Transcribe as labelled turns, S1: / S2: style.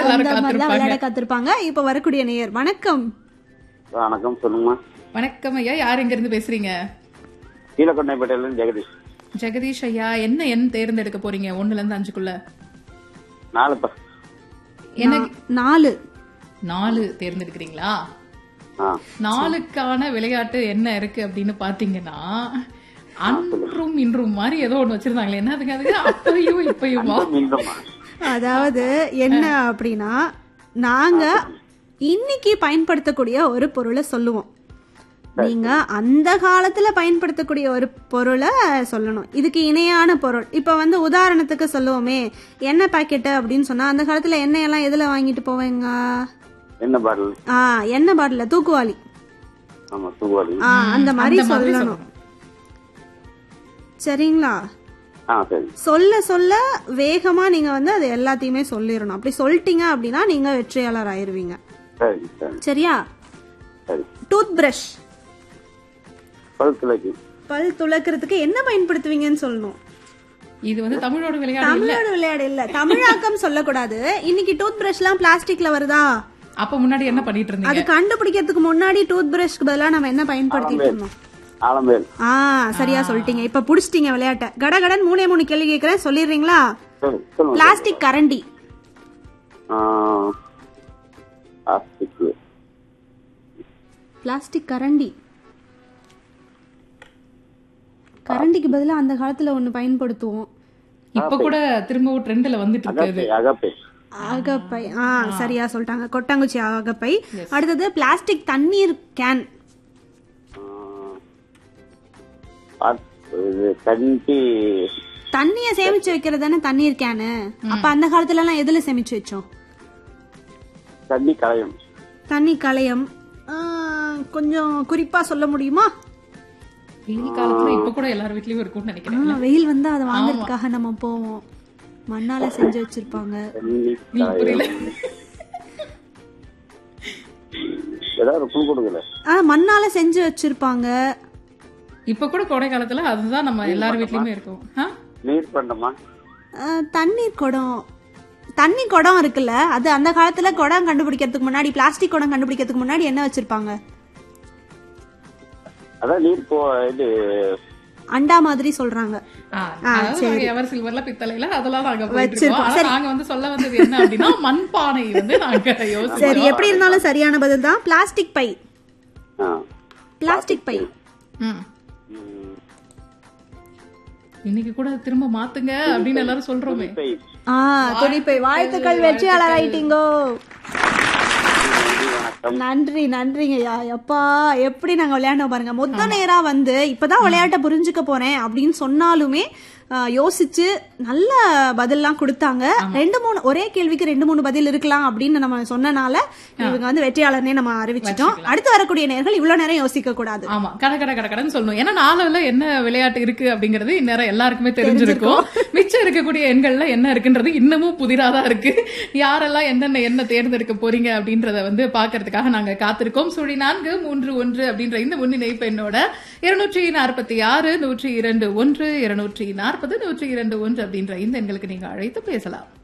S1: எல்லாரும்
S2: அந்த மாதிரி தான்
S1: காத்திருப்பாங்க
S2: விளையாட காத்திருப்பாங்க இப்ப வரக்கூடிய நேயர் வணக்கம்
S3: வணக்கம் சொல்லுங்கம்மா
S1: வணக்கம் ஐயா யார் எங்க இருந்து பேசுறீங்க
S3: கீழக்கொண்டைப்பேட்டையில ஜெகதீஷ்
S1: ஜெகதீஷ் ஐயா என்ன எண் தேர்ந்தெடுக்க போறீங்க ஒண்ணுல இருந்து அஞ்சுக்குள்ள
S3: நாலு ப
S1: என்ன
S2: நாலு
S1: நாலு தேர்ந்தெடுக்கிறீங்களா
S3: ஆ
S1: நாளுக்கான விளையாட்டு என்ன இருக்கு அப்படின்னு பாத்தீங்கன்னா அன்றும் இன்றும் மாதிரி ஏதோ ஒண்ணு வச்சிருந்தாங்களே என்னதுங்க அதுக்கு அப்பையும் இப்பயுமா
S3: மீண்டும்மா
S2: அதாவது என்ன அப்படின்னா நாங்க இன்னைக்கு பயன்படுத்தக்கூடிய ஒரு பொருளை சொல்லுவோம் நீங்க அந்த காலத்துல பயன்படுத்தக்கூடிய ஒரு பொருளை சொல்லணும் இதுக்கு இணையான பொருள் இப்ப வந்து உதாரணத்துக்கு சொல்லுவோமே எண்ணெய் பாக்கெட்டு அப்படின்னு சொன்னா அந்த காலத்துல எண்ணெய் எல்லாம் எதுல வாங்கிட்டு போவீங்க
S3: என்ன பாடல்
S2: ஆ எண்ணெய் பாட்டில தூக்குவாளி
S3: ஆமா சுகுவாடி
S2: ஆ அந்த மாதிரி
S1: அந்த மாதிரி
S2: சொல்லணும் சரிங்களா
S3: ஆ சரி
S2: சொல்ல சொல்ல வேகமா நீங்க வந்து அது எல்லாத்தையுமே சொல்லிடணும் அப்படி சொல்லிட்டீங்க அப்படின்னா நீங்க வெற்றியாளர் ஆயிருவீங்க
S3: சரி சரி
S2: சரியா
S3: சரி
S2: டூத் பிரஷ்
S3: பல் துளைக்கு
S2: பல் துளக்கிறதுக்கு என்ன பயன்படுத்துவீங்கன்னு சொல்லணும்
S1: இது வந்து தமிழோட விளையாட்டு இல்ல
S2: தமிழோட விளையாடு இல்ல தமிழாக்கம் சொல்லக்கூடாது இன்னைக்கு டூத் பிரஷ்லாம் பிளாஸ்டிக்ல வருதா
S1: அப்ப முன்னாடி என்ன பண்ணிட்டு
S2: அது
S1: இருந்தீங்க
S2: கண்டுபிடிக்கிறதுக்கு முன்னாடி டூத் பிரஷ்க்கு பதிலா நம்ம என்ன பயன்படுத்திட்டு இருந்தோம்
S3: ஆலம்பேல்
S2: ஆ சரியா சொல்லிட்டீங்க இப்ப புடிச்சிட்டீங்க விளையாட்ட கடகடன் மூணே மூணு கேள்வி கேக்குறேன் சொல்லிடுறீங்களா
S3: சரி சொல்லுங்க
S2: பிளாஸ்டிக் கரண்டி
S3: ஆ, பிளாஸ்டிக்
S2: பிளாஸ்டிக் கரண்டி கரண்டிக்கு பதிலா அந்த காலத்துல ஒண்ணு பயன்படுத்துவோம்
S1: இப்ப கூட திரும்பவும் ட்ரெண்ட்ல வந்துட்டு இருக்கு
S3: அகப்பை அகப்பை
S2: அகப்பை ஆ சரியா சொல்லிட்டாங்க கொட்டாங்குச்சி அகப்பை அடுத்தது பிளாஸ்டிக் தண்ணீர் கேன்
S3: ஆ, பாத்- இது கஞ்சி
S2: தண்ணிய சேமிச்சு வைக்கிறது தானே தண்ணீர் கேனு அப்ப அந்த காலத்துல எல்லாம் எதுல சேமிச்சு வச்சோம்
S3: தண்ணி களையம்
S2: தண்ணி களையம் ஆ, கொஞ்சம் குறிப்பா சொல்ல முடியுமா
S1: வெயில் காலத்துல இப்ப கூட எல்லார் வீட்லயும் இருக்கும்னு நினைக்கிறேன்
S2: ஆ, வெயில் வந்தா அதை வாங்குறதுக்காக நம்ம போவோம் மண்ணால செஞ்சு வச்சிருப்பாங்க
S3: தண்ணி
S1: உங்களுக்கு புரியல
S3: களையம் ஏதாவது ஒரு புல் கொடுக்கல
S2: ஆ மண்ணால செஞ்சு வச்சிருப்பாங்க
S1: இப்ப கூட கோடை காலத்துல அதுதான் நம்ம எல்லார் வீட்லயுமே இருக்கும் ஆ?
S3: நீர் பண்டமா
S2: ஆ, தண்ணீர் குடம் தண்ணி குடம் இருக்குல்ல அது அந்த காலத்துல குடம் கண்டுபிடிக்கிறதுக்கு முன்னாடி பிளாஸ்டிக் குடம் கண்டுபிடிக்கிறதுக்கு முன்னாடி என்ன வச்சிருப்பாங்க
S3: அதான் நீர் போ இது
S2: அண்டா மாதிரி சொல்றாங்க
S1: ஆ, அதாவது நாங்க எவர் சில்வர்ல பித்தளைல அதெல்லாம் நாங்க போயிட்டு
S2: வச்சிருக்கோம்.
S1: இருக்கோம். ஆனா நாங்க வந்து சொல்ல வந்தது என்ன அப்படின்னா மண்பானை வந்து நாங்க
S2: சரி
S1: யோசிச்சோம்
S2: எப்படி இருந்தாலும் சரியான பதில் தான் பிளாஸ்டிக் பை
S3: ஆ
S2: பிளாஸ்டிக் பை
S1: ம்.
S3: ம்,
S1: இன்னைக்கு கூட திரும்ப மாத்துங்க அப்படின்னு எல்லாரும் சொல்றோமே
S3: பை.
S2: ஆ துணிப்பை வாழ்த்துக்கள் வெற்றியாளர் ஆயிட்டீங்கோ நன்றி நன்றிங்கய்யா எப்பா எப்படி நாங்க விளையாண்டோம் பாருங்க மொத்த நேரா வந்து இப்பதான் விளையாட்ட புரிஞ்சுக்க போறேன் அப்படின்னு சொன்னாலுமே ஆ, யோசிச்சு நல்ல பதில்லாம் கொடுத்தாங்க ரெண்டு மூணு ஒரே கேள்விக்கு ரெண்டு மூணு பதில் இருக்கலாம் அப்படின்னு நம்ம சொன்னனால இவங்க வந்து வெற்றியாளர்னே நம்ம அறிவிச்சிட்டோம் அடுத்து வரக்கூடிய நேர்கள் இவ்வளவு நேரம் யோசிக்க கூடாது
S1: ஆமா கட கட கட கடன்னு சொல்லணும் ஏன்னா நாலுல என்ன விளையாட்டு இருக்கு அப்படிங்கறது இந்நேரம் எல்லாருக்குமே தெரிஞ்சிருக்கும் மிச்சம் இருக்கக்கூடிய எண்கள்ல என்ன இருக்குன்றது இன்னமும் புதிரா தான் இருக்கு யாரெல்லாம் என்னென்ன என்ன தேர்ந்தெடுக்க போறீங்க அப்படின்றத வந்து பாக்குறதுக்காக நாங்க காத்திருக்கோம் சுழி நான்கு மூன்று ஒன்று அப்படின்ற இந்த முன்னிணைப்பு என்னோட இருநூற்றி நாற்பத்தி ஆறு நூற்றி இரண்டு ஒன்று இருநூற்றி நாற்பது நூற்றி இரண்டு ஒன்று அப்படின்ற இந்த எண்களுக்கு நீங்க அழைத்து பேசலாம்